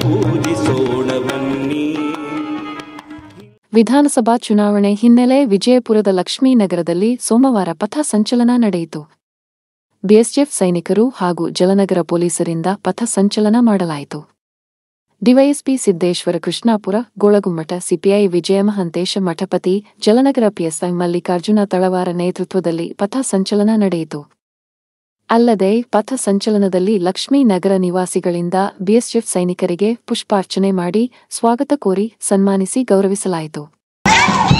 ಪೂಜಿಸೋಣ ಬನ್ನಿ ವಿಧಾನಸಭಾ ಚುನಾವಣೆ ಹಿನ್ನೆಲೆ ವಿಜಯಪುರದ ಲಕ್ಷ್ಮೀನಗರದಲ್ಲಿ ಸೋಮವಾರ ಪಥ ಸಂಚಲನ ನಡೆಯಿತು ಬಿಎಸ್ಎಫ್ ಸೈನಿಕರು ಹಾಗೂ ಜಲನಗರ ಪೊಲೀಸರಿಂದ ಪಥ ಸಂಚಲನ ಮಾಡಲಾಯಿತು DYSP Siddeshwar Krishnapura Golagummata CPI Vijayamahantesh Mathapati Jalanagar PSI Mallikarjun Talawar ನೇತೃತ್ವದಲ್ಲಿ ಪಥ ಸಂಚಲನ ನಡೆಯಿತು ಅಲ್ಲದೆ ಪಥ ಸಂಚಲನದಲ್ಲಿ ಲಕ್ಷ್ಮೀನಗರ ನಿವಾಸಿಗಳಿಂದ ಬಿಎಸ್ಎಫ್ ಸೈನಿಕರಿಗೆ ಪುಷ್ಪಾರ್ಚನೆ ಮಾಡಿ ಸ್ವಾಗತ ಕೋರಿ ಸನ್ಮಾನಿಸಿ ಗೌರವಿಸಲಾಯಿತು